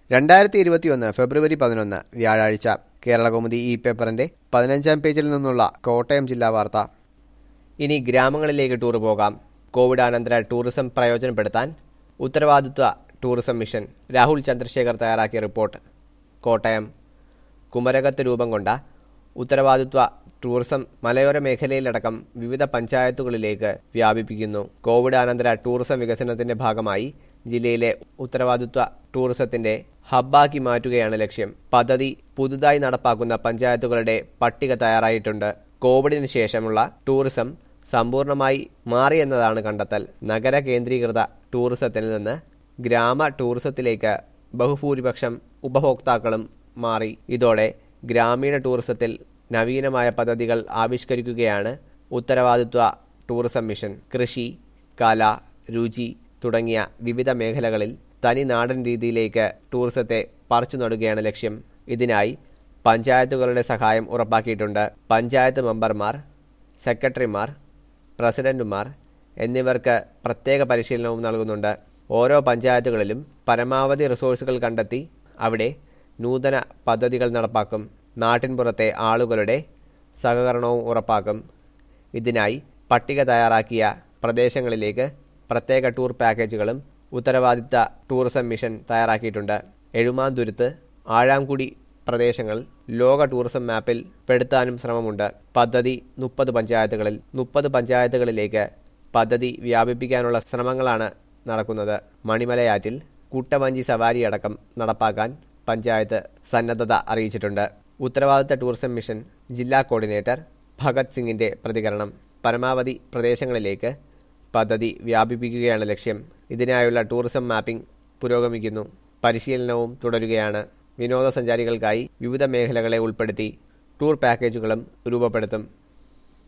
രണ്ടായിരത്തി ഇരുപത്തിയൊന്ന് ഫെബ്രുവരി പതിനൊന്ന് വ്യാഴാഴ്ച കേരളകൗമുദി ഈ പേപ്പറിന്റെ പതിനഞ്ചാം പേജിൽ നിന്നുള്ള കോട്ടയം ജില്ലാ വാർത്ത ഇനി ഗ്രാമങ്ങളിലേക്ക് ടൂർ പോകാം കോവിഡാനന്തര ടൂറിസം പ്രയോജനപ്പെടുത്താൻ ഉത്തരവാദിത്വ ടൂറിസം മിഷൻ രാഹുൽ ചന്ദ്രശേഖർ തയ്യാറാക്കിയ റിപ്പോർട്ട് കോട്ടയം കുമരകത്ത് രൂപം കൊണ്ട ഉത്തരവാദിത്വ ടൂറിസം മലയോര മേഖലയിലടക്കം വിവിധ പഞ്ചായത്തുകളിലേക്ക് വ്യാപിപ്പിക്കുന്നു കോവിഡാനന്തര ടൂറിസം വികസനത്തിന്റെ ഭാഗമായി ജില്ലയിലെ ഉത്തരവാദിത്വ ടൂറിസത്തിന്റെ ഹബ്ബാക്കി മാറ്റുകയാണ് ലക്ഷ്യം പദ്ധതി പുതുതായി നടപ്പാക്കുന്ന പഞ്ചായത്തുകളുടെ പട്ടിക തയ്യാറായിട്ടുണ്ട് കോവിഡിന് ശേഷമുള്ള ടൂറിസം സമ്പൂർണമായി മാറിയെന്നതാണ് കണ്ടെത്തൽ നഗര കേന്ദ്രീകൃത ടൂറിസത്തിൽ നിന്ന് ഗ്രാമ ടൂറിസത്തിലേക്ക് ബഹുഭൂരിപക്ഷം ഉപഭോക്താക്കളും മാറി ഇതോടെ ഗ്രാമീണ ടൂറിസത്തിൽ നവീനമായ പദ്ധതികൾ ആവിഷ്കരിക്കുകയാണ് ഉത്തരവാദിത്വ ടൂറിസം മിഷൻ കൃഷി കല രുചി തുടങ്ങിയ വിവിധ മേഖലകളിൽ തനി നാടൻ രീതിയിലേക്ക് ടൂറിസത്തെ പറിച്ചു നടുകയാണ് ലക്ഷ്യം ഇതിനായി പഞ്ചായത്തുകളുടെ സഹായം ഉറപ്പാക്കിയിട്ടുണ്ട് പഞ്ചായത്ത് മെമ്പർമാർ സെക്രട്ടറിമാർ പ്രസിഡന്റുമാർ എന്നിവർക്ക് പ്രത്യേക പരിശീലനവും നൽകുന്നുണ്ട് ഓരോ പഞ്ചായത്തുകളിലും പരമാവധി റിസോഴ്സുകൾ കണ്ടെത്തി അവിടെ നൂതന പദ്ധതികൾ നടപ്പാക്കും നാട്ടിൻപുറത്തെ ആളുകളുടെ സഹകരണവും ഉറപ്പാക്കും ഇതിനായി പട്ടിക തയ്യാറാക്കിയ പ്രദേശങ്ങളിലേക്ക് പ്രത്യേക ടൂർ പാക്കേജുകളും ഉത്തരവാദിത്ത ടൂറിസം മിഷൻ തയ്യാറാക്കിയിട്ടുണ്ട് എഴുമാന്തുരുത്ത് ആഴാംകുടി പ്രദേശങ്ങൾ ലോക ടൂറിസം മാപ്പിൽ പെടുത്താനും ശ്രമമുണ്ട് പദ്ധതി മുപ്പത് പഞ്ചായത്തുകളിൽ മുപ്പത് പഞ്ചായത്തുകളിലേക്ക് പദ്ധതി വ്യാപിപ്പിക്കാനുള്ള ശ്രമങ്ങളാണ് നടക്കുന്നത് മണിമലയാറ്റിൽ കുട്ടവഞ്ചി സവാരിയടക്കം നടപ്പാക്കാൻ പഞ്ചായത്ത് സന്നദ്ധത അറിയിച്ചിട്ടുണ്ട് ഉത്തരവാദിത്ത ടൂറിസം മിഷൻ ജില്ലാ കോർഡിനേറ്റർ ഭഗത് സിംഗിന്റെ പ്രതികരണം പരമാവധി പ്രദേശങ്ങളിലേക്ക് പദ്ധതി വ്യാപിപ്പിക്കുകയാണ് ലക്ഷ്യം ഇതിനായുള്ള ടൂറിസം മാപ്പിംഗ് പുരോഗമിക്കുന്നു പരിശീലനവും തുടരുകയാണ് വിനോദസഞ്ചാരികൾക്കായി വിവിധ മേഖലകളെ ഉൾപ്പെടുത്തി ടൂർ പാക്കേജുകളും രൂപപ്പെടുത്തും